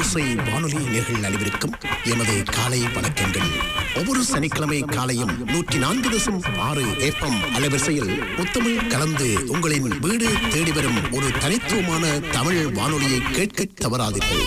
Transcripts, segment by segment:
முத்தமிழோசை வானொலி நேர்கள் அனைவருக்கும் எமது காலை வணக்கங்கள் ஒவ்வொரு சனிக்கிழமை காலையும் நூற்றி நான்கு தசம் ஆறு ஏப்பம் அலைவரிசையில் முத்தமிழ் கலந்து உங்களின் வீடு தேடி வரும் ஒரு தனித்துவமான தமிழ் வானொலியை கேட்க தவறாதீர்கள்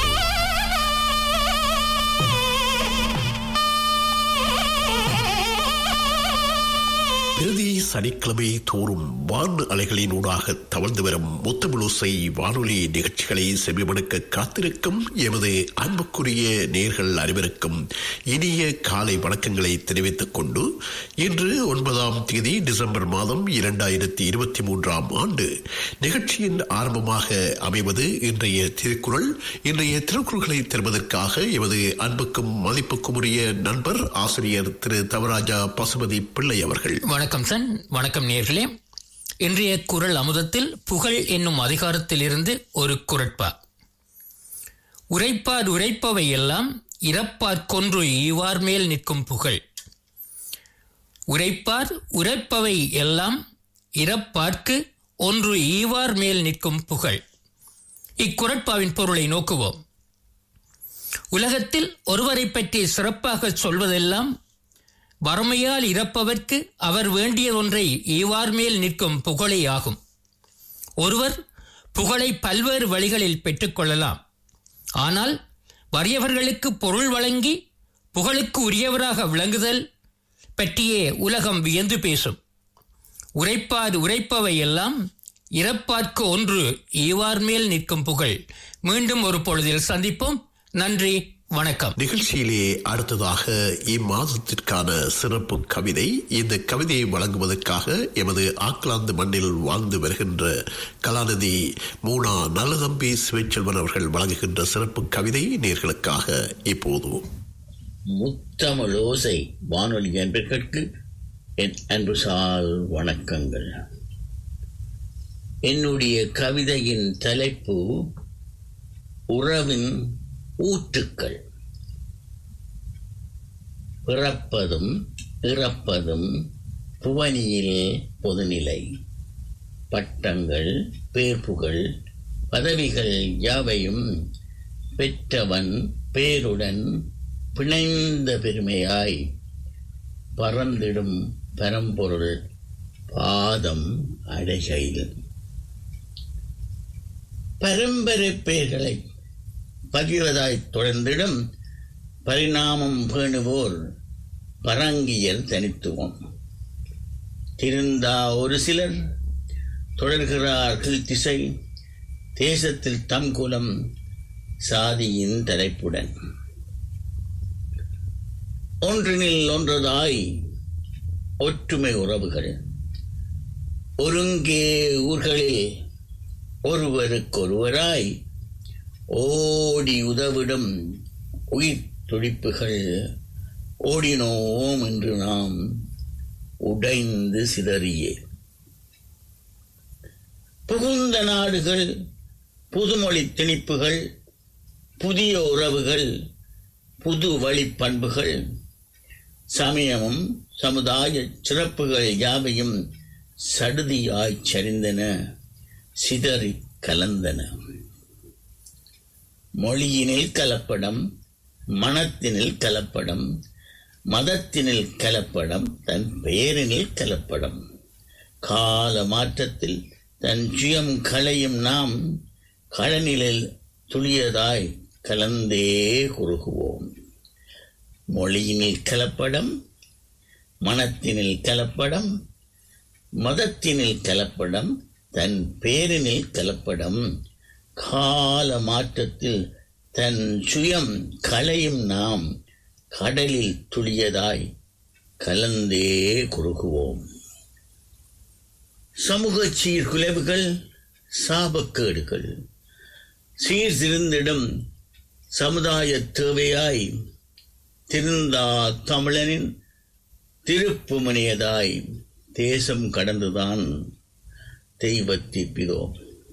பிரதி சனிக்கிழமை தோறும் வான் அலைகளின் ஊடாக தவழ்ந்து வரும் முத்தமிழோசை வானொலி நிகழ்ச்சிகளை செவிமடுக்க காத்திருக்கும் எமது அன்புக்குரிய நேர்கள் அனைவருக்கும் இனிய காலை வணக்கங்களை தெரிவித்துக் கொண்டு இன்று ஒன்பதாம் தேதி டிசம்பர் மாதம் இரண்டாயிரத்தி இருபத்தி மூன்றாம் ஆண்டு நிகழ்ச்சியின் ஆரம்பமாக அமைவது இன்றைய திருக்குறள் இன்றைய திருக்குறள்களை தருவதற்காக எமது அன்புக்கும் மதிப்புக்கும் உரிய நண்பர் ஆசிரியர் திரு தவராஜா பசுபதி பிள்ளை அவர்கள் வணக்கம் சன் வணக்கம் நேர்களே இன்றைய குரல் அமுதத்தில் புகழ் என்னும் அதிகாரத்திலிருந்து ஒரு குரட்பா உரைப்பார் உரைப்பவை எல்லாம் இறப்பார் கொன்று ஈவார் மேல் நிற்கும் புகழ் உரைப்பார் உரைப்பவை எல்லாம் இறப்பார்க்கு ஒன்று ஈவார் மேல் நிற்கும் புகழ் இக்குரட்பாவின் பொருளை நோக்குவோம் உலகத்தில் ஒருவரை பற்றி சிறப்பாக சொல்வதெல்லாம் வறுமையால் இறப்பவர்க்கு அவர் வேண்டிய ஒன்றை ஈவார் மேல் நிற்கும் புகழே ஆகும் ஒருவர் புகழை பல்வேறு வழிகளில் பெற்றுக்கொள்ளலாம் ஆனால் வறியவர்களுக்கு பொருள் வழங்கி புகழுக்கு உரியவராக விளங்குதல் பற்றியே உலகம் வியந்து பேசும் உரைப்பார் உரைப்பவை எல்லாம் இறப்பார்க்கு ஒன்று ஈவார் மேல் நிற்கும் புகழ் மீண்டும் ஒரு பொழுதில் சந்திப்போம் நன்றி வணக்கம் நிகழ்ச்சியிலே அடுத்ததாக இம்மாதத்திற்கான சிறப்பு கவிதை இந்த கவிதையை வழங்குவதற்காக எமது ஆக்லாந்து மண்ணில் வாழ்ந்து வருகின்ற கலாநிதி மூனா நல்லதம்பி சிவச்செல்வன் அவர்கள் வழங்குகின்ற சிறப்பு கவிதை நேர்களுக்காக இப்போது முத்தமிழோசை வானொலி என்பதற்கு என் அன்பு சால் வணக்கங்கள் என்னுடைய கவிதையின் தலைப்பு உறவின் ஊற்றுக்கள் பிறப்பதும் இறப்பதும் புவனியில் பொதுநிலை பட்டங்கள் பேர்ப்புகள் பதவிகள் யாவையும் பெற்றவன் பேருடன் பிணைந்த பெருமையாய் பறந்திடும் பரம்பொருள் பாதம் அடைகையில் பரம்பரை பெயர்களை பதிவதாய் தொடர்ந்திடும் பரிணாமம் பேணுவோர் பரங்கியல் தனித்துவம் திருந்தா ஒரு சிலர் தொடர்கிறார்கள் திசை தேசத்தில் தம் குலம் சாதியின் தலைப்புடன் ஒன்றினில் ஒன்றதாய் ஒற்றுமை உறவுகள் ஒருங்கே ஊர்களில் ஒருவருக்கொருவராய் ஓடி உதவிடும் உயிர் துடிப்புகள் ஓடினோம் என்று நாம் உடைந்து சிதறியே புகுந்த நாடுகள் புதுமொழி திணிப்புகள் புதிய உறவுகள் புது வழிப்பண்புகள் சமயமும் சமுதாய சிறப்புகள் யாவையும் சடுதியாய் சரிந்தன சிதறி கலந்தன மொழியினில் கலப்படம் மனத்தினில் கலப்படம் மதத்தினில் கலப்படம் தன் பெயரினில் கலப்படம் கால மாற்றத்தில் தன் சுயம் களையும் நாம் களநிலில் துளியதாய் கலந்தே குறுகுவோம் மொழியினில் கலப்படம் மனத்தினில் கலப்படம் மதத்தினில் கலப்படம் தன் பேரினில் கலப்படம் கால மாற்றத்தில் தன் சுயம் களையும் நாம் கடலில் துளியதாய் கலந்தே குறுகுவோம் சமூக சீர்குலைவுகள் சாபக்கேடுகள் சீர்திருந்திடும் சமுதாய தேவையாய் திருந்தா தமிழனின் திருப்புமுனையதாய் தேசம் கடந்துதான் தெய்வத்திப்பிதோம்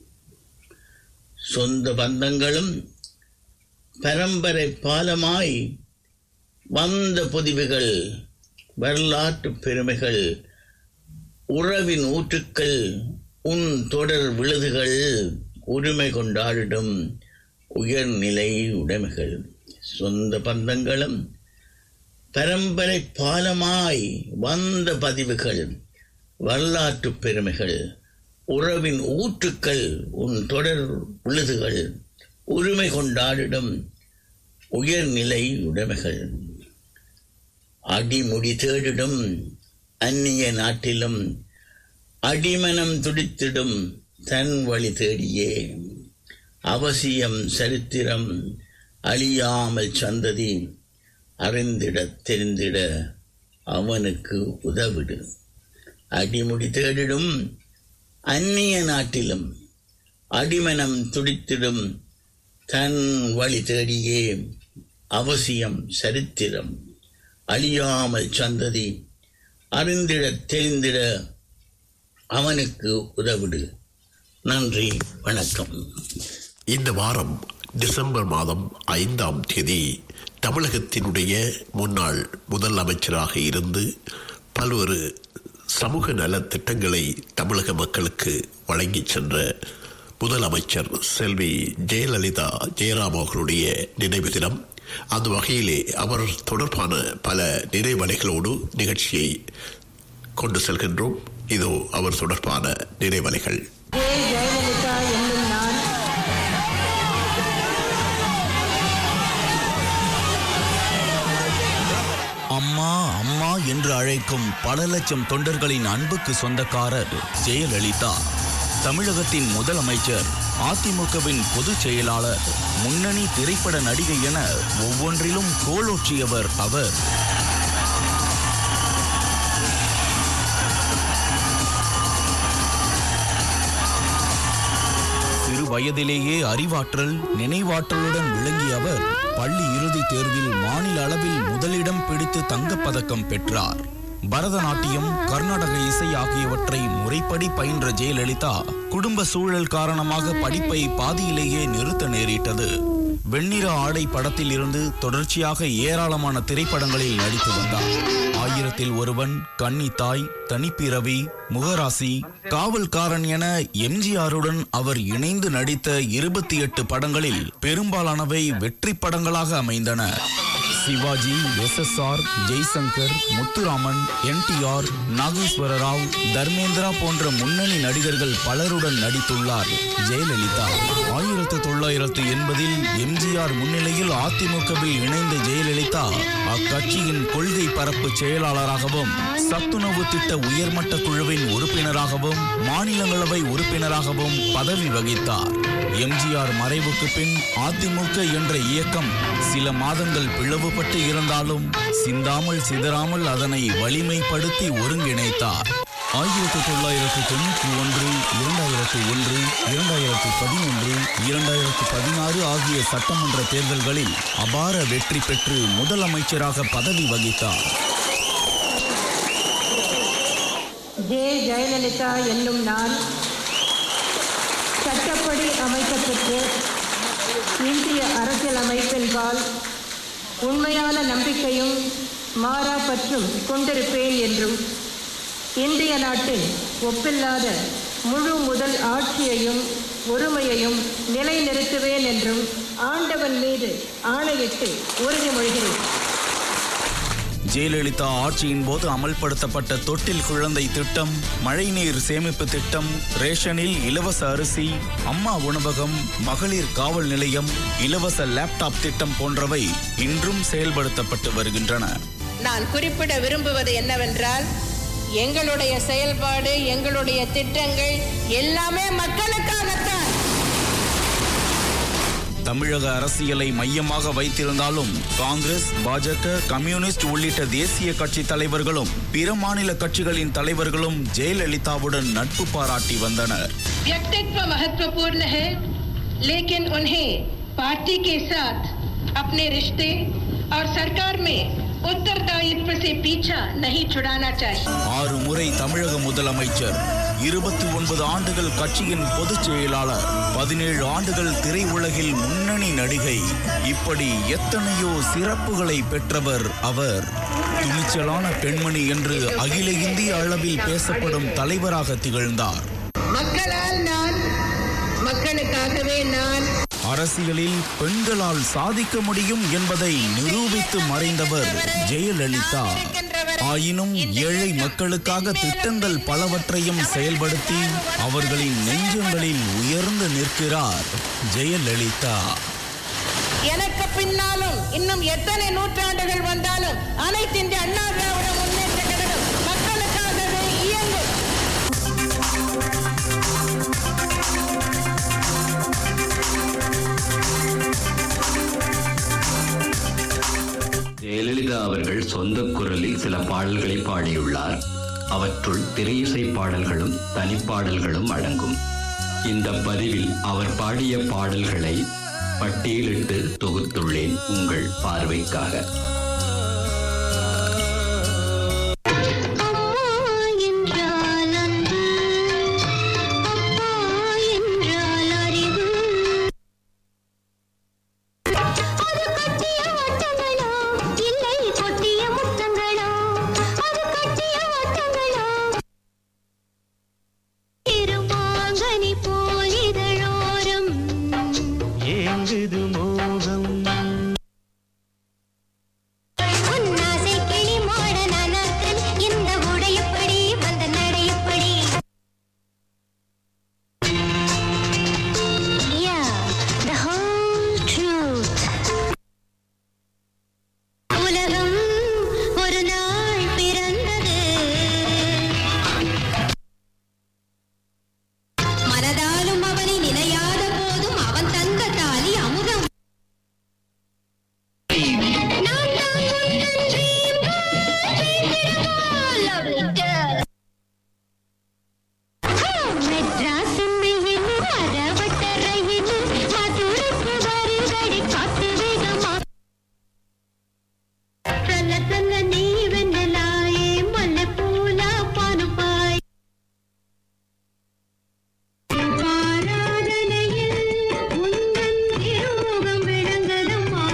சொந்த பந்தங்களும் பரம்பரை பாலமாய் வந்த பொதிவுகள் வரலாற்று பெருமைகள் உறவின் ஊற்றுக்கள் உன் தொடர் விழுதுகள் உரிமை கொண்டாடிடும் உயர்நிலை உடைமைகள் சொந்த பந்தங்களும் பரம்பரை பாலமாய் வந்த பதிவுகள் வரலாற்று பெருமைகள் உறவின் ஊற்றுக்கள் உன் தொடர் உழுதுகள் உரிமை கொண்டாடிடும் உயர்நிலை உடைமைகள் அடிமுடி தேடிடும் அந்நிய நாட்டிலும் அடிமனம் துடித்திடும் தன் வழி தேடியே அவசியம் சரித்திரம் அழியாமல் சந்ததி அறிந்திட தெரிந்திட அவனுக்கு உதவிடு அடிமுடி தேடிடும் அந்நிய நாட்டிலும் அடிமனம் துடித்திடும் தன் வழி தேடியே அவசியம் சரித்திரம் அழியாமல் சந்ததி அறிந்திட தெரிந்திட அவனுக்கு உதவிடு நன்றி வணக்கம் இந்த வாரம் டிசம்பர் மாதம் ஐந்தாம் தேதி தமிழகத்தினுடைய முன்னாள் முதல் அமைச்சராக இருந்து பல்வேறு சமூக நல திட்டங்களை தமிழக மக்களுக்கு வழங்கிச் சென்ற முதலமைச்சர் செல்வி ஜெயலலிதா ஜெயராம் அவர்களுடைய நினைவு தினம் அந்த வகையிலே அவர் தொடர்பான பல நினைவலைகளோடு நிகழ்ச்சியை கொண்டு செல்கின்றோம் இதோ அவர் தொடர்பான நினைவலைகள் ஜே ஜெயலலிதா என்னும் நான் அம்மா அம்மா என்று அழைக்கும் பல லட்சம் தொண்டர்களின் அன்புக்கு சொந்தக்காரர் ஜெயலலிதா தமிழகத்தின் முதலமைச்சர் அதிமுகவின் பொதுச் செயலாளர் முன்னணி திரைப்பட நடிகை என ஒவ்வொன்றிலும் கோலோற்றியவர் அவர் சிறு வயதிலேயே அறிவாற்றல் நினைவாற்றலுடன் விளங்கிய அவர் பள்ளி இறுதித் தேர்வில் மாநில அளவில் முதலிடம் பிடித்து தங்கப்பதக்கம் பெற்றார் பரதநாட்டியம் கர்நாடக இசை ஆகியவற்றை முறைப்படி பயின்ற ஜெயலலிதா குடும்ப சூழல் காரணமாக படிப்பை பாதியிலேயே நிறுத்த நேரிட்டது வெண்ணிற ஆடை படத்தில் இருந்து தொடர்ச்சியாக ஏராளமான திரைப்படங்களில் நடித்து வந்தார் ஆயிரத்தில் ஒருவன் கன்னித்தாய் தனிப்பிறவி முகராசி காவல்காரன் என எம்ஜிஆருடன் அவர் இணைந்து நடித்த இருபத்தி எட்டு படங்களில் பெரும்பாலானவை வெற்றி படங்களாக அமைந்தன Sivaji S S R Jaishankar Muthuraman NTR Nageswara Rao Dharmendra போன்ற முன்னணி நடிகர்கள் பலருடன் நடித்துள்ளார் ஜெயலலிதா ஆயிரத்து தொள்ளாயிரத்து எண்பதில் எம்ஜிஆர் முன்னிலையில் அதிமுகவில் இணைந்த ஜெயலலிதா அக்கட்சியின் கொள்கை பரப்பு செயலாளராகவும் சத்துணவு திட்ட உயர்மட்ட குழுவின் உறுப்பினராகவும் மாநிலங்களவை உறுப்பினராகவும் பதவி வகித்தார் எம்ஜிஆர் மறைவுக்கு பின் அதிமுக என்ற இயக்கம் சில மாதங்கள் பிளவுபட்டு இருந்தாலும் சிந்தாமல் சிதறாமல் அதனை வலிமைப்படுத்தி ஒருங்கிணைத்தார் ஆயிரத்தி தொள்ளாயிரத்தி தொண்ணூற்றி ஒன்று இரண்டாயிரத்தி ஒன்று இரண்டாயிரத்தி பதினொன்று இரண்டாயிரத்தி பதினாறு ஆகிய சட்டமன்ற தேர்தல்களில் அபார வெற்றி பெற்று முதலமைச்சராக பதவி வகித்தார் ஜே ஜெயலலிதா என்னும் நான் சட்டப்படி அமைக்கப்பெற்று இந்திய அரசியலமைப்பின்பால் உண்மையான நம்பிக்கையும் மாறா பற்றும் கொண்டிருப்பேன் என்றும் இந்திய நாட்டின் ஒப்பில்லாத முழு முதல் ஆட்சியையும் ஒருமையையும் நிலைநிறுத்துவேன் என்றும் ஆண்டவன் மீது ஆணையிட்டு உறுதிமொழிகிறேன் ஜெயலலிதா ஆட்சியின் போது அமல்படுத்தப்பட்ட தொட்டில் குழந்தை திட்டம் மழைநீர் சேமிப்பு திட்டம் ரேஷனில் இலவச அரிசி அம்மா உணவகம் மகளிர் காவல் நிலையம் இலவச லேப்டாப் திட்டம் போன்றவை இன்றும் செயல்படுத்தப்பட்டு வருகின்றன நான் குறிப்பிட விரும்புவது என்னவென்றால் எங்களுடைய செயல்பாடு எங்களுடைய திட்டங்கள் எல்லாமே மக்களுக்காகத்தான் தமிழக அரசியலை மையமாக வைத்திருந்தாலும் காங்கிரஸ் பாஜக கம்யூனிஸ்ட் உள்ளிட்ட தேசிய கட்சி தலைவர்களும் பிற மாநில கட்சிகளின் தலைவர்களும் ஜெயலலிதாவுடன் நட்பு பாராட்டி வந்தனர் व्यक्तित्व महत्वपूर्ण है लेकिन उन्हें पार्टी के साथ अपने रिश्ते और सरकार में उत्तरदायित्व से पीछा नहीं छुड़ाना चाहिए ஆறு முறை தமிழக முதலமைச்சர் இருபத்தி ஒன்பது ஆண்டுகள் கட்சியின் பொதுச் செயலாளர் பதினேழு ஆண்டுகள் திரையுலகில் முன்னணி நடிகை இப்படி எத்தனையோ சிறப்புகளை பெற்றவர் அவர் துணிச்சலான பெண்மணி என்று அகில இந்திய அளவில் பேசப்படும் தலைவராக திகழ்ந்தார் மக்களால் நான் மக்களுக்காகவே நான் அரசியலில் பெண்களால் சாதிக்க முடியும் என்பதை நிரூபித்து மறைந்தவர் ஜெயலலிதா ஆயினும் ஏழை மக்களுக்காக திட்டங்கள் பலவற்றையும் செயல்படுத்தி அவர்களின் நெஞ்சங்களில் உயர்ந்து நிற்கிறார் ஜெயலலிதா எனக்கு பின்னாலும் இன்னும் எத்தனை நூற்றாண்டுகள் வந்தாலும் அனைத்து இந்திய அண்ணா திராவிட முன்னேற்ற கழகம் மக்களுக்காகவே இயங்கும் ஜெயலலிதா அவர்கள் சொந்த குரலில் சில பாடல்களை பாடியுள்ளார் அவற்றுள் திரையிசை பாடல்களும் தனிப்பாடல்களும் அடங்கும் இந்த பதிவில் அவர் பாடிய பாடல்களை பட்டியலிட்டு தொகுத்துள்ளேன் உங்கள் பார்வைக்காக அம்மா என்றால் அன்பு அப்பா என்றால் அறிவு அது கட்டிய வட்டங்களா இல்லை கொட்டிய முத்தங்களா அது கட்டிய வட்டங்களா திருமாங்கனி போல் இதழோரம் உன்னாசை கிளி மாட நனத்தல் இந்த உடையப்படி வந்த நடையப்படி Yeah, the whole truth. உலகம் ஒரு நாள் பிறந்தது மனதாலும் அவனை நினையாத போதும் அவன் தந்த தாலி அமுதம் நான் தான் உந்தன் dream girl, lovely girl. மெட்ராஸின் வெயில் மரவட்ட ரயில் மதுரைக்கு வருகடி காத்து வேகமா சொல்ல சொல்ல நீ வெண்ணலாயே மல்ல பூலா பானுப்பாய் ஆராதனையில் உந்தன் திருமுகம் விளங்குதம்மா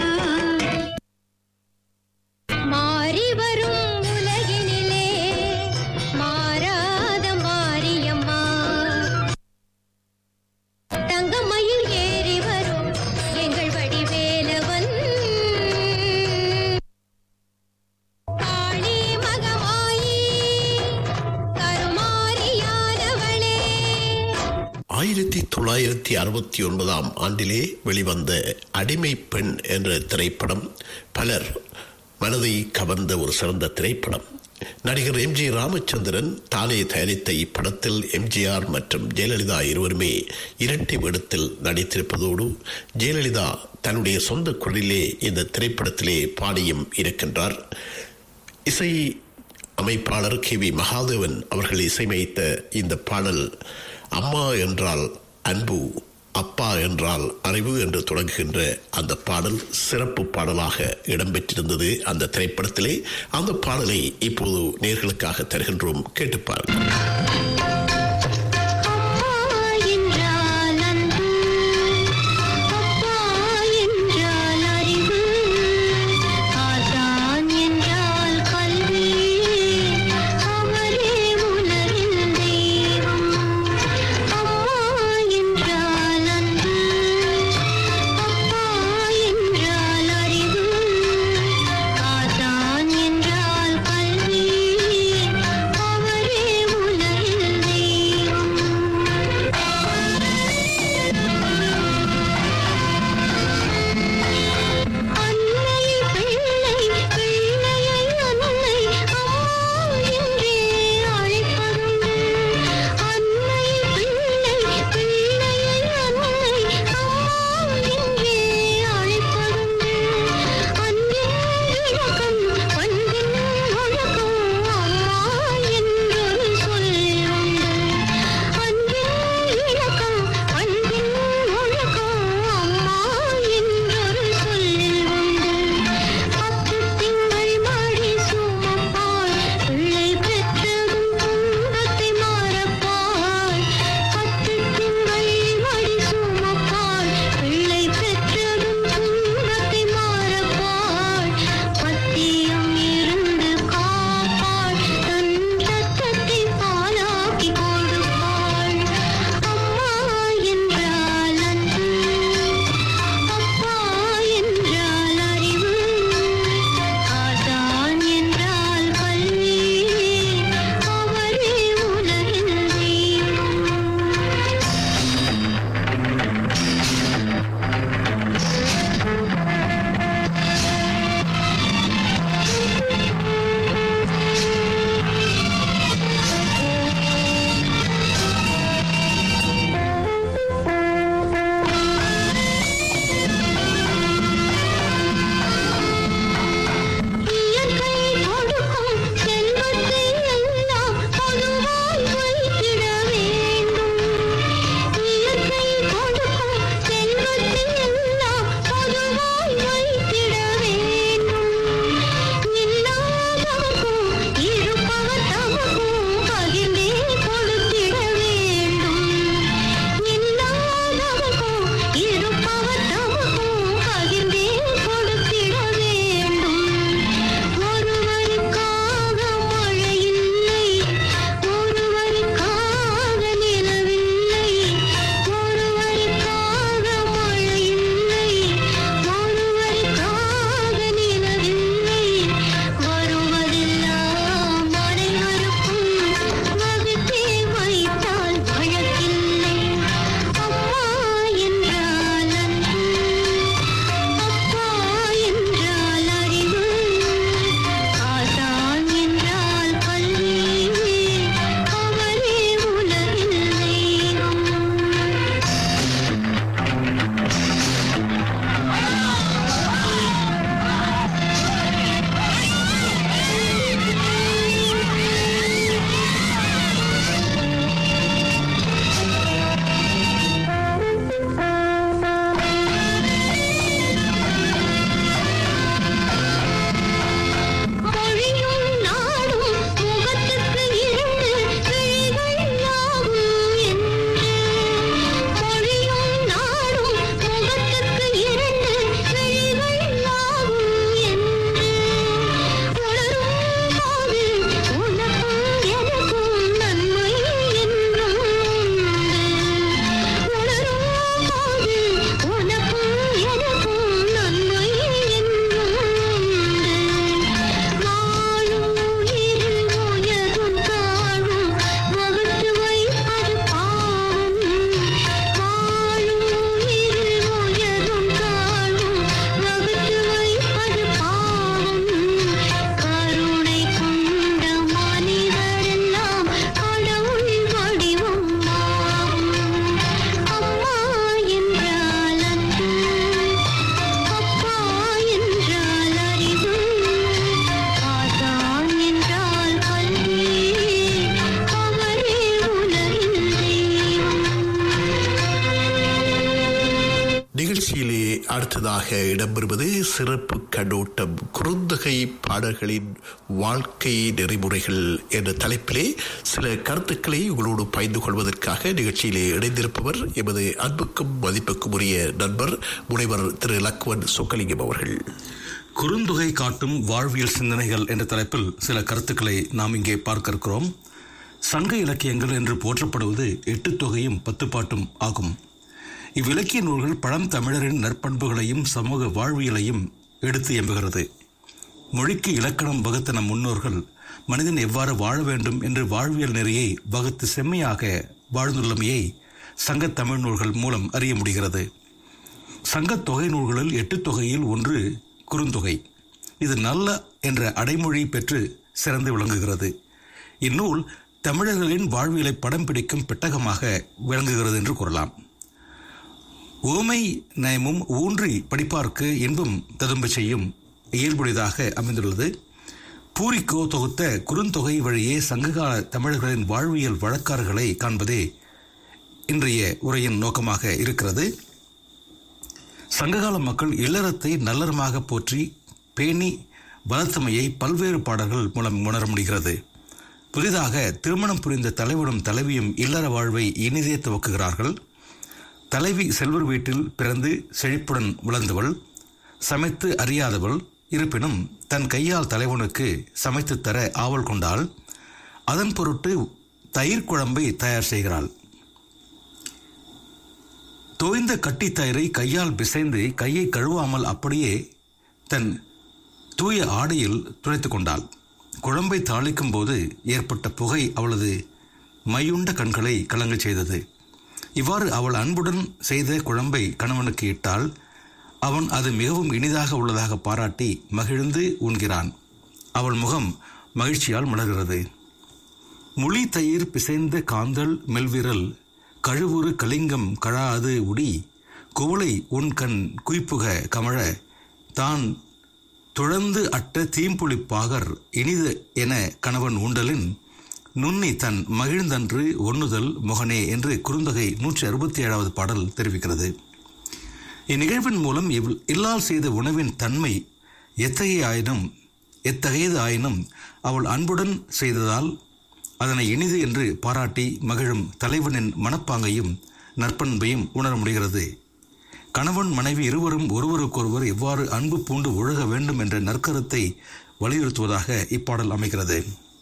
மாறி வரும் உலகினிலே மாறாத மாரியம்மா தங்கமயில் ஏறி வரும் எங்கள் வடிவேலவன் காளி மகமாயி கருமாரியானவளே ஆயிரத்தி தொள்ளாயிரத்தி அறுபத்தி ஒன்பதாம் ஆண்டிலே வெளிவந்த அடிமை பெண் என்ற திரைப்படம் பலர் மனதை கவர்ந்த ஒரு சிறந்த திரைப்படம் நடிகர் எம் ஜி ராமச்சந்திரன் தானே தயாரித்த இப்படத்தில் எம்ஜிஆர் மற்றும் ஜெயலலிதா இருவருமே இரட்டை வேடத்தில் நடித்திருப்பதோடு ஜெயலலிதா தன்னுடைய சொந்த குரலிலே இந்த திரைப்படத்திலே பாடியும் இருக்கின்றார் இசை அமைப்பாளர் கே வி மகாதேவன் அவர்கள் இசையமைத்த இந்த பாடல் அம்மா என்றால் அன்பு அப்பா என்றால் அறிவு என்று தொடங்குகின்ற அந்த பாடல் சிறப்பு பாடலாக இடம்பெற்றிருந்தது அந்த திரைப்படத்திலே அந்த பாடலை இப்போது நேர்களுக்காக தருகின்றோம் கேட்டு பாருங்கள் அம்மா என்றால் அன்பு அப்பா என்றால் அறிவு ஆசான் என்றால் கல்வி அவரே உலகின் தெய்வம் அம்மா என்றால் அன்பு அப்பா என்றால் அறிவு ஆசான் என்றால் கல்வி அவரே உலகின் அடுத்ததாக இடம்பெறுவது சிறப்பு கண்ணோட்டம் குறுந்தொகை பாடல்களின் வாழ்க்கை நெறிமுறைகள் என்ற தலைப்பிலே சில கருத்துக்களை உங்களோடு பகிர்ந்து கொள்வதற்காக நிகழ்ச்சியிலே இணைந்திருப்பவர் எமது அன்புக்கும் மதிப்புக்கும் உரிய நண்பர் முனைவர் திரு லக்வன் சொக்கலிங்கம் அவர்கள் குறுந்தொகை காட்டும் வாழ்வியல் சிந்தனைகள் என்ற தலைப்பில் சில கருத்துக்களை நாம் இங்கே பார்க்க இருக்கிறோம் சங்க இலக்கியங்கள் என்று போற்றப்படுவது எட்டு தொகையும் பத்து பாட்டும் ஆகும் இவ்விலக்கிய நூல்கள் பழந்தமிழரின் நற்பண்புகளையும் சமூக வாழ்வியலையும் எடுத்து எம்புகிறது மொழிக்கு இலக்கணம் வகுத்த நம் முன்னோர்கள் மனிதன் எவ்வாறு வாழ வேண்டும் என்று வாழ்வியல் நெறியை வகுத்து செம்மையாக வாழ்ந்துள்ளமையை சங்கத் தமிழ் நூல்கள் மூலம் அறிய முடிகிறது சங்கத் தொகை நூல்களில் எட்டு தொகையில் ஒன்று குறுந்தொகை இது நல்ல என்ற அடைமொழி பெற்று சிறந்து விளங்குகிறது இந்நூல் தமிழர்களின் வாழ்வியலை படம் பிடிக்கும் பெட்டகமாக விளங்குகிறது என்று கூறலாம் ஓமை நயமும் ஊன்றி படிப்பார்க்கு இன்பம் ததும்ப செய்யும் இயல்புடையதாக அமைந்துள்ளது பூரிக்கோ தொகுத்த குறுந்தொகை வழியே சங்ககால தமிழர்களின் வாழ்வியல் வழக்காறுகளை காண்பதே இன்றைய உரையின் நோக்கமாக இருக்கிறது சங்ககால மக்கள் இல்லறத்தை நல்லறமாக போற்றி பேணி வளர்த்தமையை பல்வேறு பாடல்கள் மூலம் உணர முடிகிறது புதிதாக திருமணம் புரிந்த தலைவனும் தலைவியும் இல்லற வாழ்வை இனிதே துவக்குகிறார்கள் தலைவி செல்வர் வீட்டில் பிறந்து செழிப்புடன் வளர்ந்தவள் சமைத்து அறியாதவள் இருப்பினும் தன் கையால் தலைவனுக்கு சமைத்து தர ஆவல் கொண்டால் அதன் பொருட்டு தயிர் குழம்பை தயார் செய்கிறாள் தோய்ந்த கட்டி தயிரை கையால் பிசைந்து கையை கழுவாமல் அப்படியே தன் தூய ஆடையில் துடைத்து கொண்டாள் குழம்பை தாளிக்கும் போது ஏற்பட்ட புகை அவளது மையுண்ட கண்களை கலங்கச் செய்தது இவ்வாறு அவள் அன்புடன் செய்த குழம்பை கணவனுக்கு இட்டால் அவன் அது மிகவும் இனிதாக உள்ளதாக பாராட்டி மகிழ்ந்து உண்கிறான் அவள் முகம் மகிழ்ச்சியால் மலர்கிறது முளி தயிர் பிசைந்த காந்தல் மெல்விரல் கழுவுறு கலிங்கம் கழாது உடி குவளை உன் கண் குய்ப்புக கமழ தான் துழந்து அட்ட தீம்புளிப்பாகர் இனிது என கணவன் உண்டலின் நுண்ணி தன் மகிழ்ந்தன்று ஒண்ணுதல் முகனே என்று குறுந்தொகை நூற்றி அறுபத்தி ஏழாவது பாடல் தெரிவிக்கிறது இந்நிகழ்வின் மூலம் இவ் இல்லால் செய்த உணவின் தன்மை எத்தகைய ஆயினும் எத்தகையது ஆயினும் அவள் அன்புடன் செய்ததால் அதனை இனிது என்று பாராட்டி மகிழும் தலைவனின் மனப்பாங்கையும் நற்பண்பையும் உணர முடிகிறது கணவன் மனைவி இருவரும் ஒருவருக்கொருவர் எவ்வாறு அன்பு பூண்டு ஒழுக வேண்டும் என்ற நற்கருத்தை வலியுறுத்துவதாக இப்பாடல் அமைகிறது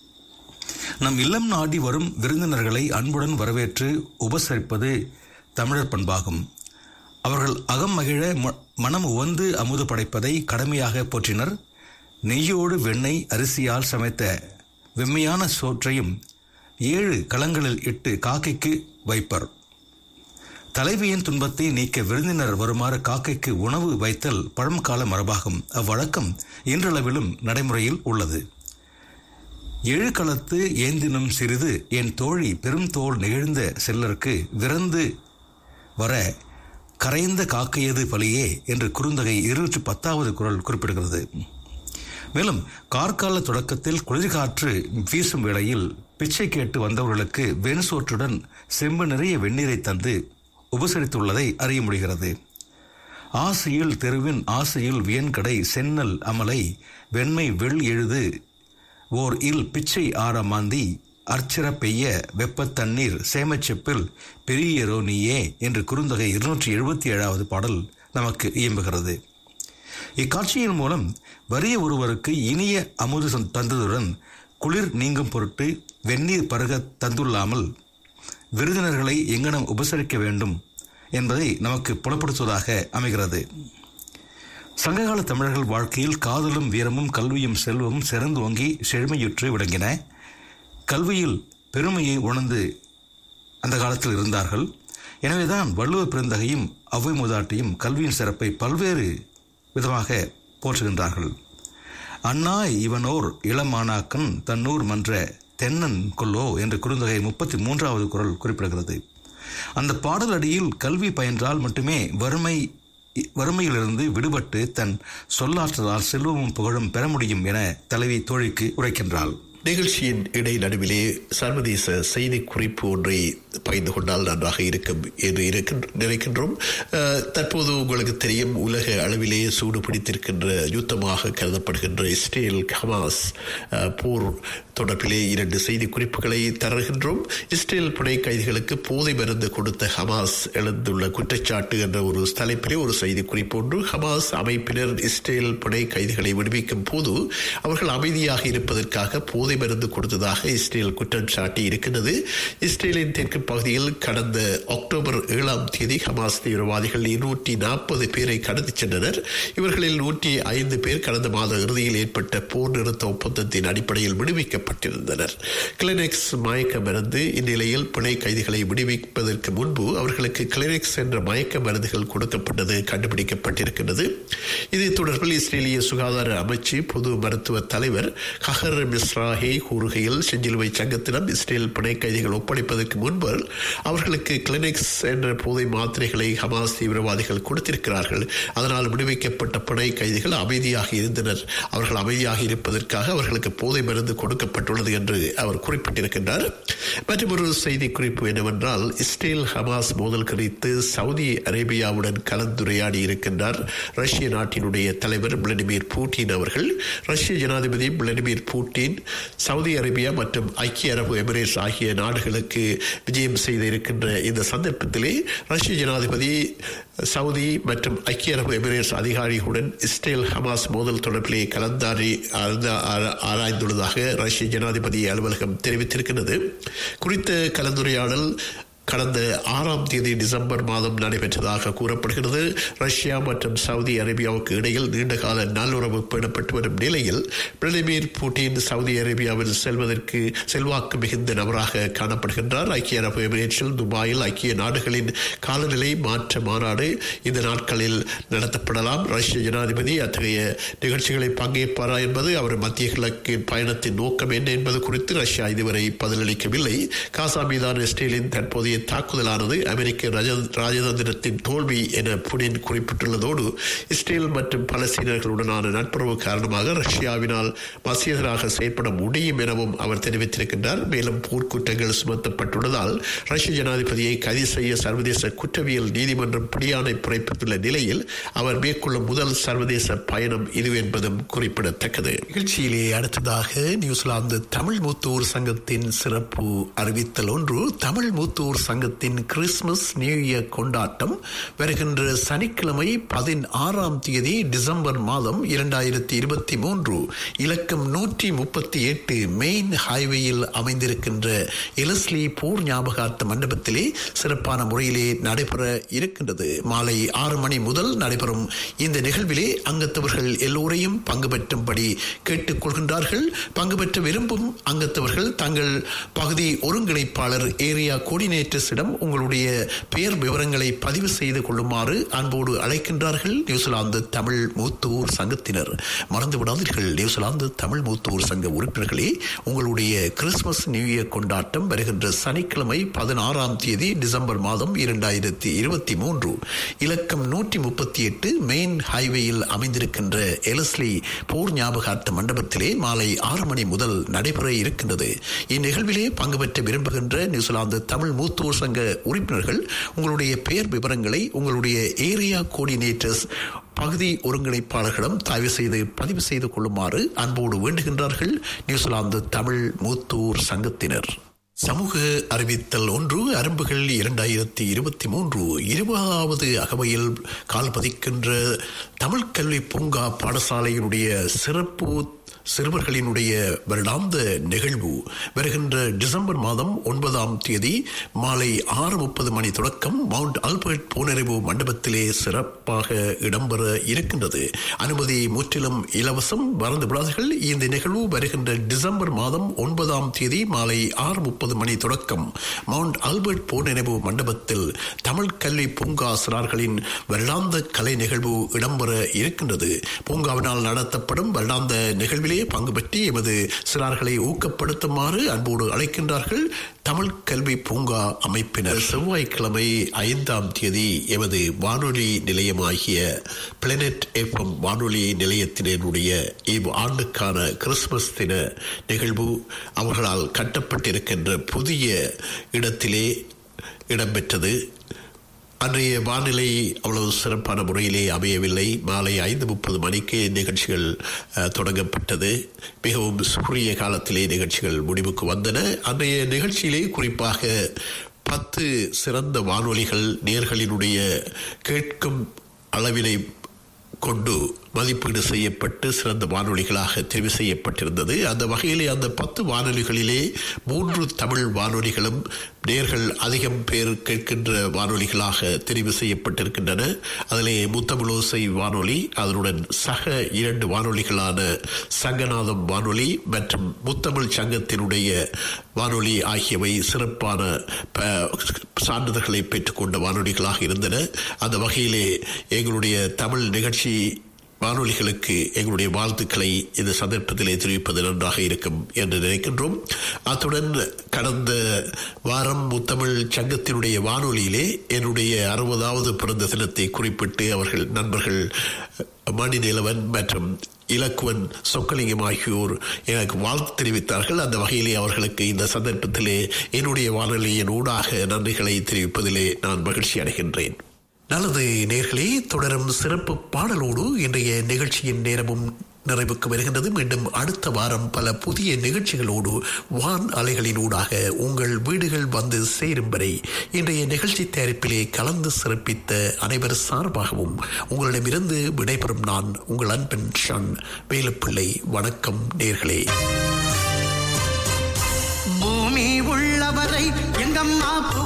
நம் இல்லம் நாடி வரும் விருந்தினர்களை அன்புடன் வரவேற்று உபசரிப்பது தமிழர் பண்பாகும் அவர்கள் அகம் மகிழ ம- மனம் உவந்து அமுது படைப்பதை கடமையாக போற்றினர் நெய்யோடு வெண்ணெய் அரிசியால் சமைத்த வெம்மையான சோற்றையும் ஏழு களங்களில் இட்டு காக்கைக்கு வைப்பர் தலைவியின் துன்பத்தை நீக்க விருந்தினர் வருமாறு காக்கைக்கு உணவு வைத்தல் பழங்கால மரபாகும் அவ்வழக்கம் இன்றளவிலும் நடைமுறையில் உள்ளது ஏழு களத்து ஏந்தினும் சிறிது என் தோழி பெரும் தோல் நிகழ்ந்த செல்லருக்கு விரந்து வர கரைந்த காக்கையது பலியே என்று குறுந்தகை இருநூற்றி பத்தாவது குரல் குறிப்பிடுகிறது மேலும் கார்கால தொடக்கத்தில் குளிர்காற்று வீசும் வேளையில் பிச்சை கேட்டு வந்தவர்களுக்கு வெண்சோற்றுடன் செம்பு நிறைய வெந்நீரை தந்து உபசரித்துள்ளதை அறிய முடிகிறது ஆசையில் தெருவின் ஆசையில் வியன்கடை சென்னல் அமலை வெண்மை வெள் எழுது ஓர் இல் பிச்சை ஆற மாந்தி அர்ச்சர பெய்ய வெப்பத் தண்ணீர் சேமச்செப்பில் பெரியரோ நீயே என்று குறுந்தொகை இருநூற்றி எழுபத்தி ஏழாவது பாடல் நமக்கு இயம்புகிறது இக்காட்சியின் மூலம் வறிய ஒருவருக்கு இனிய அமுது சந்- தந்ததுடன் குளிர் நீங்கும் பொருட்டு வெந்நீர் பருக தந்துள்ளாமல் விருந்தினர்களை எங்கனம் உபசரிக்க வேண்டும் என்பதை நமக்கு புலப்படுத்துவதாக அமைகிறது சங்ககால தமிழர்கள் வாழ்க்கையில் காதலும் வீரமும் கல்வியும் செல்வமும் சிறந்து ஓங்கி செழுமையுற்று விளங்கின கல்வியில் பெருமையை உணர்ந்து அந்த காலத்தில் இருந்தார்கள் எனவேதான் வள்ளுவர் பெருந்தகையும் அவ்வை மூதாட்டியும் கல்வியின் சிறப்பை பல்வேறு விதமாக போற்றுகின்றார்கள் அண்ணாய் இவனோர் இளமானாக்கன் தன்னூர் மன்ற தென்னன் கொல்லோ என்று குறுந்தொகை முப்பத்தி மூன்றாவது குரல் குறிப்பிடுகிறது அந்த பாடல் அடியில் கல்வி பயின்றால் மட்டுமே வறுமை வறுமையிலிருந்து விடுபட்டு தன் சொல்லாற்றலால் செல்வமும் புகழும் பெற முடியும் என தலைவி தோழிக்கு உரைக்கின்றாள் நிகழ்ச்சியின் இடை நடுவிலே சர்வதேச செய்தி குறிப்பு ஒன்றை பகிர்ந்து கொண்டால் நன்றாக இருக்கும் என்று இருக்கின்ற- நினைக்கின்றோம் அஹ், தற்போது உங்களுக்கு தெரியும் உலக அளவிலே சூடு பிடித்திருக்கின்ற யுத்தமாக கருதப்படுகின்ற இஸ்ரேல் ஹமாஸ் அஹ், போர் தொடர்பிலே இரண்டு செய்தி குறிப்புகளை தருகின்றோம் இஸ்ரேல் புனை கைதிகளுக்கு போதை மருந்து கொடுத்த ஹமாஸ் எழுந்துள்ள குற்றச்சாட்டு என்ற ஒரு தலைப்பிலே ஒரு செய்தி குறிப்பு ஒன்று ஹமாஸ் அமைப்பினர் இஸ்ரேல் புனை கைதிகளை விடுவிக்கும் போது அவர்கள் அமைதியாக இருப்பதற்காக போதை மருந்து கொடுத்ததாக இஸ்ரேல் குற்றம் சாட்டி இருக்கின்றது இஸ்ரேலின் தெற்கு பகுதியில் கடந்த அக்டோபர் ஏழாம் தேதி ஹமாஸ் தீவிரவாதிகள் இருநூற்றி நாற்பது பேரை கடத்திச் சென்றனர் இவர்களில் நூற்றி ஐந்து பேர் கடந்த மாத இறுதியில் ஏற்பட்ட போர் நிறுத்த ஒப்பந்தத்தின் அடிப்படையில் விடுவிக்கப்பட்டிருந்தனர் கிளினிக்ஸ் மயக்க மருந்து இந்நிலையில் பிணை கைதிகளை விடுவிப்பதற்கு முன்பு அவர்களுக்கு கிளினிக்ஸ் என்ற மயக்க மருந்துகள் கொடுக்கப்பட்டது கண்டுபிடிக்கப்பட்டிருக்கிறது இது தொடர்பில் இஸ்ரேலிய சுகாதார அமைச்சு பொது மருத்துவ தலைவர் ஹஹர் மிஸ்ராஹே கூறுகையில் செஞ்சிலுவை சங்கத்திடம் இஸ்ரேல் பிணை கைதிகள் ஒப்படைப்பதற்கு முன்பு அவர்களுக்கு கிளினிக்ஸ் என்ற போதை மாத்திரைகளை ஹமாஸ் தீவிரவாதிகள் கொடுத்திருக்கிறார்கள் அதனால் விடுவிக்கப்பட்ட பிணை கைதிகள் அமைதியாக இருந்தனர் அவர்கள் அமைதியாக இருப்பதற்காக அவர்களுக்கு போதை மருந்து கொடுக்கப்பட்டுள்ளது என்று அவர் குறிப்பிட்டிருக்கின்றார் மற்றும் ஒரு செய்தி குறிப்பு என்னவென்றால் இஸ்ரேல் ஹமாஸ் மோதல் குறித்து சவுதி அரேபியாவுடன் கலந்துரையாடி இருக்கின்றார் ரஷ்ய நாட்டினுடைய தலைவர் விளாடிமிர் பூட்டின் அவர்கள் ரஷ்ய ஜனாதிபதி விளாடிமிர் பூட்டின் சவுதி அரேபியா மற்றும் ஐக்கிய அரபு எமிரேட்ஸ் ஆகிய நாடுகளுக்கு விஜயம் செய்து இருக்கின்ற இந்த சந்தர்ப்பத்திலே ரஷ்ய ஜனாதிபதி சவுதி மற்றும் ஐக்கிய அரபு எமிரேட்ஸ் அதிகாரிகளுடன் இஸ்ரேல் ஹமாஸ் மோதல் தொடர்பிலே கலந்தாரி ஆராய்ந்த- ஆரா- ஆராய்ந்துள்ளதாக ரஷ்ய ஜனாதிபதி அலுவலகம் தெரிவித்திருக்கிறது குறித்த கலந்துரையாடல் கடந்த ஆறாம் தேதி டிசம்பர் மாதம் நடைபெற்றதாக கூறப்படுகிறது ரஷ்யா மற்றும் சவுதி அரேபியாவுக்கு இடையில் நீண்டகால நல்லுறவு பேணப்பட்டு வரும் நிலையில் விளாடிமிர் புட்டின் சவுதி அரேபியாவில் செல்வதற்கு செல்வாக்கு மிகுந்த நபராக காணப்படுகின்றார் ஐக்கிய அரபு எமிரேட்ஸில் துபாயில் ஐக்கிய நாடுகளின் காலநிலை மாற்ற மாநாடு இந்த நாட்களில் நடத்தப்படலாம் ரஷ்ய ஜனாதிபதி அத்தகைய நிகழ்ச்சிகளை பங்கேற்பாரா என்பது அவர் மத்திய கிழக்கு பயணத்தின் நோக்கம் என்ன என்பது குறித்து ரஷ்யா இதுவரை பதிலளிக்கவில்லை காசா மீதான இஸ்ரேலின் தற்போதைய தாக்குதலானது அமெரிக்க ராஜ- ராஜதந்திரத்தின் தோல்வி என புடின் குறிப்பிட்டுள்ளதோடு இஸ்ரேல் மற்றும் பலஸ்தீனர்களுடனான நட்புறவு காரணமாக ரஷ்யாவினால் மசியதராக செயற்பட முடியும் எனவும் அவர் தெரிவித்திருக்கின்றார் மேலும் போர்க்குற்றங்கள் சுமத்தப்பட்டுள்ளதால் ரஷ்ய ஜனாதிபதியை கைது செய்ய சர்வதேச குற்றவியல் நீதிமன்றம் பிடியாணை பிறப்பித்துள்ள நிலையில் அவர் மேற்கொள்ளும் முதல் சர்வதேச பயணம் இது என்பதும் குறிப்பிடத்தக்கது நிகழ்ச்சியிலே அடுத்ததாக நியூசிலாந்து தமிழ் மூத்தோர் சங்கத்தின் சிறப்பு அறிவித்தல் ஒன்று தமிழ் மூத்தோர் சங்கத்தின் கிறிஸ்துமஸ் நியூ இயர் கொண்டாட்டம் வருகின்ற சனிக்கிழமை பதினாறாம் தேதி டிசம்பர் மாதம் இரண்டாயிரத்தி இருபத்தி மூன்று இலக்கம் நூற்றி முப்பத்தி எட்டு மெயின் ஹைவேயில் அமைந்திருக்கின்ற எலஸ்லி போர் ஞாபகார்த்த மண்டபத்திலே சிறப்பான முறையிலே நடைபெற இருக்கின்றது மாலை ஆறு மணி முதல் நடைபெறும் இந்த நிகழ்விலே அங்கத்தவர்கள் எல்லோரையும் பங்கு பெற்றும்படி கேட்டுக்கொள்கின்றார்கள் பங்கு பெற்ற விரும்பும் அங்கத்தவர்கள் தங்கள் பகுதி ஒருங்கிணைப்பாளர் ஏரியா கோஆர்டினேட்டர்ஸிடம் உங்களுடைய பெயர் விவரங்களை பதிவு செய்து கொள்ளுமாறு அன்போடு அழைக்கின்றார்கள் நியூசிலாந்து தமிழ் மூத்தோர் சங்கத்தினர் மறந்து விடாதீர்கள் நியூசிலாந்து தமிழ் மூத்தோர் சங்க உறுப்பினர்களே உங்களுடைய கிறிஸ்துமஸ் நியூ இயர் கொண்டாட்டம் வருகின்ற சனிக்கிழமை பதினாறாம் தேதி டிசம்பர் மாதம் இரண்டாயிரத்தி இருபத்தி மூன்று இலக்கம் நூற்றி முப்பத்தி எட்டு மெயின் ஹைவேயில் அமைந்திருக்கின்ற எலஸ்லி போர் ஞாபகார்த்த மண்டபத்திலே மாலை ஆறு மணி முதல் நடைபெற இருக்கின்றது இந்நிகழ்விலே பங்கு பெற்ற விரும்புகின்ற நியூசிலாந்து தமிழ் மூத்தோர் சங்க உறுப்பினர்கள் உங்களுடைய பெயர் விவரங்களை உங்களுடைய ஏரியா கோஆர்டினேட்டர்ஸ் பகுதி ஒருங்கிணைப்பாளர்களிடம் தயவு செய்து பதிவு செய்து கொள்ளுமாறு அன்போடு வேண்டுகின்றார்கள் நியூசிலாந்து தமிழ் மூத்தோர் சங்கத்தினர் சமூக அறிவித்தல் ஒன்று அரும்புகள் இரண்டாயிரத்தி இருபத்தி மூன்று இருபதாவது அகவையில் கால் பதிக்கின்ற தமிழ் கல்வி பூங்கா பாடசாலையினுடைய சிறப்பு சிறுவர்களினுடைய வருடாந்த நிகழ்வு வருகின்ற டிசம்பர் மாதம் ஒன்பதாம் தேதி மாலை ஆறு முப்பது மணி தொடக்கம் மவுண்ட் ஆல்பர்ட் புனறிவு மண்டபத்திலே சிறப்பாக இடம்பெற இருக்கின்றது அனுமதி முற்றிலும் இலவசம் மறந்து விடாதீர்கள் இந்த நிகழ்வு வருகின்ற டிசம்பர் மாதம் ஒன்பதாம் தேதி மாலை ஆறு முப்பது மணி தொடக்கம் மவுண்ட் ஆல்பர்ட் போனினைவு மண்டபத்தில் தமிழ் கல்வி பூங்கா சிறார்களின் வருடாந்த கலை நிகழ்வு இடம்பெற இருக்கின்றது பூங்காவினால் நடத்தப்படும் வருடாந்த நிகழ்வு நிகழ்விலே பங்கு பெற்று எமது சிறார்களை ஊக்கப்படுத்துமாறு அன்போடு அழைக்கின்றார்கள் தமிழ் கல்வி பூங்கா அமைப்பினர் செவ்வாய்க்கிழமை ஐந்தாம் தேதி எமது வானொலி நிலையமாகிய பிளானட் எஃப்எம் வானொலி நிலையத்தினருடைய இவ் ஆண்டுக்கான கிறிஸ்துமஸ் தின நிகழ்வு அவர்களால் கட்டப்பட்டிருக்கின்ற புதிய இடத்திலே இடம்பெற்றது அன்றைய வானிலை அவ்வளவு சிறப்பான முறையிலே அமையவில்லை மாலை ஐந்து முப்பது மணிக்கு நிகழ்ச்சிகள் அஹ், தொடங்கப்பட்டது மிகவும் குறுகிய காலத்திலே நிகழ்ச்சிகள் முடிவுக்கு வந்தன அன்றைய நிகழ்ச்சியிலே குறிப்பாக பத்து சிறந்த வானொலிகள் நேர்களினுடைய கேட்கும் அளவினை கொண்டு மதிப்பீடு செய்யப்பட்டு சிறந்த வானொலிகளாக தெரிவு செய்யப்பட்டிருந்தது அந்த வகையிலே அந்த பத்து வானொலிகளிலே மூன்று தமிழ் வானொலிகளும் நேர்கள் அதிகம் பேர் கேட்கின்ற வானொலிகளாக தெரிவு செய்யப்பட்டிருக்கின்றன அதிலே முத்தமிழோசை வானொலி அதனுடன் சக இரண்டு வானொலிகளான சங்கநாதம் வானொலி மற்றும் முத்தமிழ் சங்கத்தினுடைய வானொலி ஆகியவை சிறப்பான ப- சான்றிதழ்களை பெற்றுக்கொண்ட வானொலிகளாக இருந்தன அந்த வகையிலே எங்களுடைய தமிழ் நிகழ்ச்சி வானொலிகளுக்கு எங்களுடைய வாழ்த்துக்களை இந்த சந்தர்ப்பத்திலே தெரிவிப்பது நன்றாக இருக்கும் என்று நினைக்கின்றோம் அத்துடன் கடந்த வாரம் முத்தமிழ் சங்கத்தினுடைய வானொலியிலே என்னுடைய அறுபதாவது பிறந்த தினத்தை குறிப்பிட்டு அவர்கள் நண்பர்கள் மணிநிலவன் மற்றும் இலக்குவன் சொக்கலிங்கம் ஆகியோர் எனக்கு வாழ்த்து தெரிவித்தார்கள் அந்த வகையிலே அவர்களுக்கு இந்த சந்தர்ப்பத்திலே என்னுடைய வானொலியின் ஊடாக நன்றிகளை தெரிவிப்பதிலே நான் மகிழ்ச்சி அடைகின்றேன் நல்லது நேர்களே தொடரும் சிறப்பு பாடலோடு இன்றைய நிகழ்ச்சியின் நேரமும் நிறைவுக்கு வருகின்றது மீண்டும் அடுத்த வாரம் பல புதிய நிகழ்ச்சிகளோடு வான் அலைகளினூடாக உங்கள் வீடுகள் வந்து சேரும் வரை இன்றைய நிகழ்ச்சி தயாரிப்பிலே கலந்து சிறப்பித்த அனைவர் சார்பாகவும் உங்களிடமிருந்து விடைபெறும் நான் உங்கள் அன்பன் ஷான் வேலுப்பிள்ளை வணக்கம் நேர்களே பூமி உள்ளவரை எங்கம்மா